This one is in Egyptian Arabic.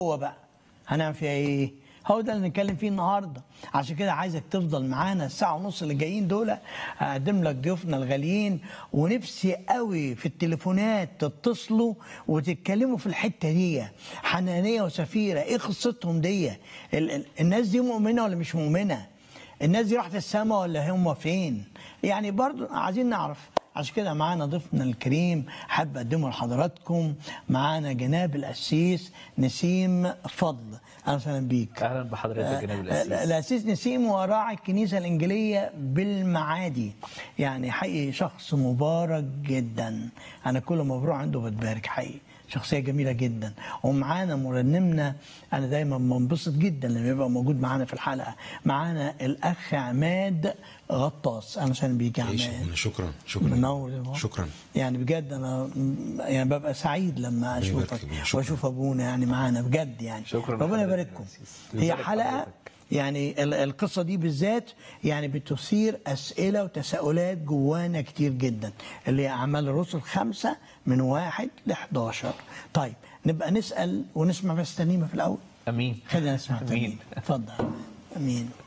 هو بقى هنعمل فيها ايه هو ده اللي نتكلم فيه النهارده عشان كده عايزك تفضل معانا الساعه ونص اللي جايين دول هقدم لك ضيوفنا الغاليين ونفسي قوي في التليفونات تتصلوا وتتكلموا في الحته دي حنانيه وسفيره ايه قصتهم دي ال- ال- الناس دي مؤمنه ولا مش مؤمنه الناس دي راحت السما ولا هم فين يعني برضو عايزين نعرف عشان كده معانا ضيفنا الكريم حابب اقدمه لحضراتكم معانا جناب القسيس نسيم فضل اهلا وسهلا بيك اهلا بحضرتك جناب آه، الاسيس الأسيس نسيم هو راعي الكنيسة الإنجيلية بالمعادي يعني حقيقي شخص مبارك جدا أنا كل ما بروح عنده بتبارك حقيقي شخصية جميلة جدا ومعانا مرنمنا أنا دايما بنبسط جدا لما يبقى موجود معانا في الحلقة معانا الأخ عماد غطاس أهلا وسهلا بيك يا عيش عماد شكرا شكرا منور يا بابا. شكرا يعني بجد انا يعني ببقى سعيد لما يبارك اشوفك فيك. شكراً. واشوف ابونا يعني معانا بجد يعني شكراً ربنا لحضرتك يبارككم يا أسيس. هي يبارك حلقه حضرتك. يعني ال- القصه دي بالذات يعني بتثير اسئله وتساؤلات جوانا كتير جدا اللي هي اعمال الرسل خمسه من واحد ل 11 طيب نبقى نسال ونسمع بس ترنيمه في الاول امين خلينا نسمع امين ترنيمه اتفضل امين